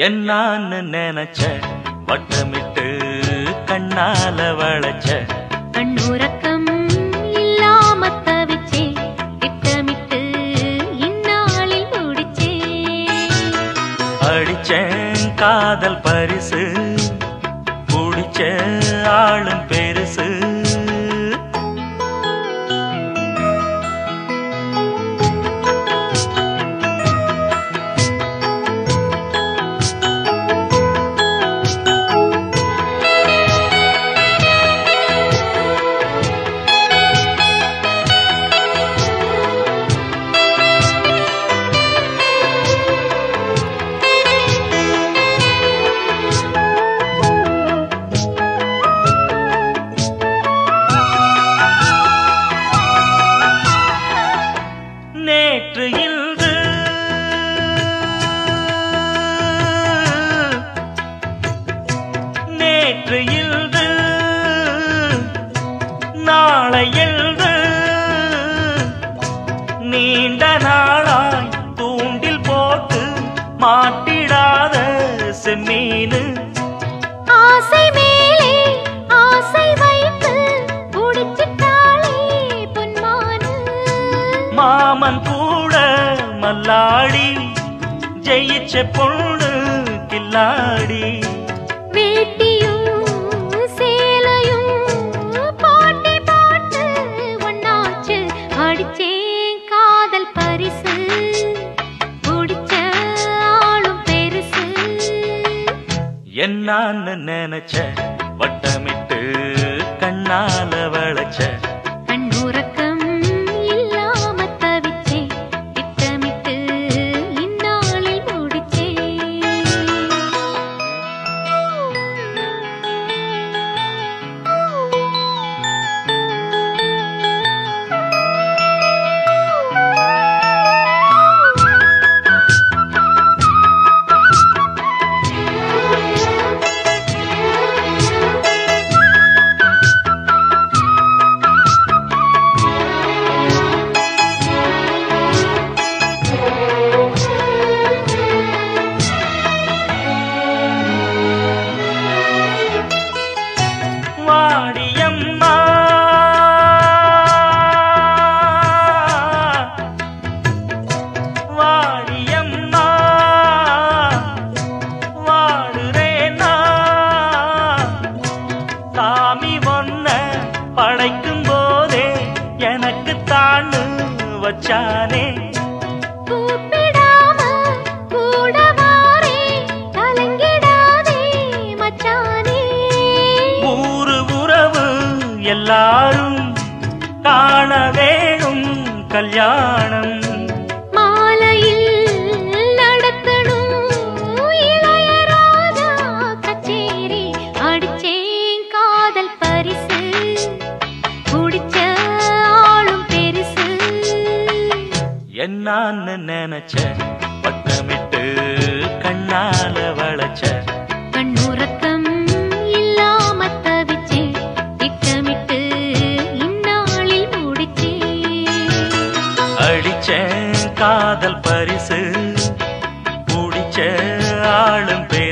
என்னான்னு நினைச்ச வட்டமிட்டு கண்ணால வளைச்ச கண்ணுறக்கம் இல்லாம தவிச்சே திட்டமிட்டு இந்நாளில் முடிச்சே அடிச்சேன் காதல் பரிசு குடிச்ச ஆளும் பெருசு நேற்று இன்று நேற்று இன்று நாளை எழுது நீண்ட நாளாய் தூண்டில் போட்டு மாட்டிடாத செம்மீனு ஆசை மேலே ஆசை வைத்து புடிச்சிட்டாளே பொன்மானு மாமன் கூட மல்லாடி ஜெயிச்ச பொண்ணு கில்லாடி வேட்டியும் சேலையும் போட்டி போட்டு ஒன்னாச்சு அடிச்சேன் காதல் பரிசு குடிச்ச ஆளும் பெருசு என்னான்னு நினைச்ச வட்டமிட்டு கண்ணால வளைச்ச கண்ணுறக்கம் இல்லாம தவிச்சே திட்டமிட்டு இந்நாளில் முடிச்சே வாடியம்மா வாடியம்மா வாடுறேனா சாமி ஒன்ன படைக்கும் போதே எனக்கு தான்னு வச்சானே கூப்பிடாம கூட வாரே கலங்கிடாதே மச்சானே ஊரு உறவு எல்லாரும் காண வேணும் கல்யாணம் மாலையில் நடத்தணும் இளையராஜா கச்சேரி அடிச்சேன் காதல் பரிசு குடிச்ச ஆளும் பெருசு என்னான்னு நினைச்ச பட்டமிட்டு கண்ணால வளைச்ச கண்ணுறக்கம் இல்லாம தவிச்சே திட்டமிட்டு இந்நாளில் முடிச்சே அடிச்சேன் காதல் பரிசு குடிச்ச ஆளும் பேர்